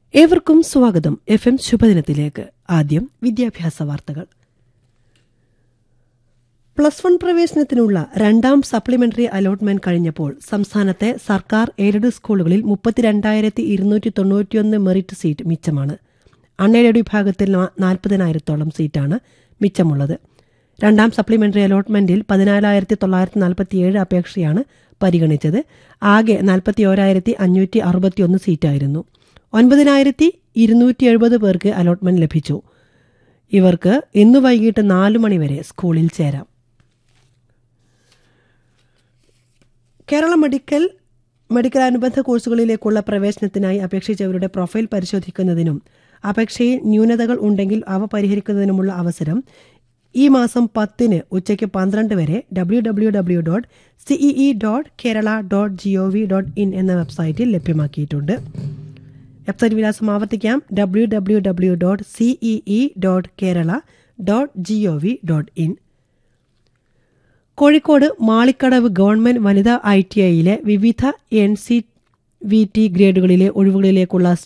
ഏവർക്കും സ്വാഗതം F M ശുഭദിനത്തിലേക്ക് ആദ്യം വിദ്യാഭ്യാസ വാർത്തകൾ പ്ലസ് വൺ പ്രവേശനത്തിനുള്ള രണ്ടാം സപ്ലിമെന്ററി അലോട്ട്മെന്റ് കഴിഞ്ഞപ്പോൾ സംസ്ഥാനത്തെ സർക്കാർ എയ്ഡഡ് സ്കൂളുകളിൽ മുപ്പത്തിരണ്ടായിരത്തി ഇരുന്നൂറ്റി തൊണ്ണൂറ്റിയൊന്ന് മെറിറ്റ് സീറ്റ് മിച്ചമാണ് അൺഎയ്ഡഡ് വിഭാഗത്തിൽ നാൽപ്പതിനായിരത്തോളം സീറ്റാണ് മിച്ചമുള്ളത് രണ്ടാം സപ്ലിമെന്ററി അലോട്ട്മെന്റിൽ പതിനാലായിരത്തി തൊള്ളായിരത്തി നാൽപ്പത്തിയേഴ് അപേക്ഷയാണ് പരിഗണിച്ചത് ആകെ നാൽപ്പത്തി ഓരായിരത്തി അഞ്ഞൂറ്റി അറുപത്തിയൊന്ന് സീറ്റായിരുന്നു ഒൻപതിനായിരത്തി ഇരുന്നൂറ്റി എഴുപത് പേർക്ക് അലോട്ട്മെന്റ് ലഭിച്ചു ഇവർക്ക് ഇന്നു വൈകിട്ട് നാലു മണിവരെ സ്കൂളിൽ ചേരാം കേരള മെഡിക്കൽ മെഡിക്കൽ അനുബന്ധ കോഴ്സുകളിലേക്കുള്ള പ്രവേശനത്തിനായി അപേക്ഷിച്ചവരുടെ പ്രൊഫൈൽ പരിശോധിക്കുന്നതിനും അപേക്ഷയിൽ ന്യൂനതകൾ ഉണ്ടെങ്കിൽ അവ പരിഹരിക്കുന്നതിനുമുള്ള അവസരം ഈ മാസം പത്തിന് ഉച്ചയ്ക്ക് പന്ത്രണ്ട് വരെ W W W dot CEE dot Kerala dot G O V dot in എന്ന വെബ്സൈറ്റിൽ ലഭ്യമാക്കിയിട്ടുണ്ട് വെബ്സൈറ്റ് വിലാസം ആവർത്തിക്കാം W W W dot CEE dot Kerala dot G O V dot in Kozhikode Malikkadavu government വനിതാ ഐ ടി ഐയിലെ വിവിധ എൻ സി വി ടി ഗ്രേഡുകളിലെ ഒഴിവുകളിലേക്കുള്ള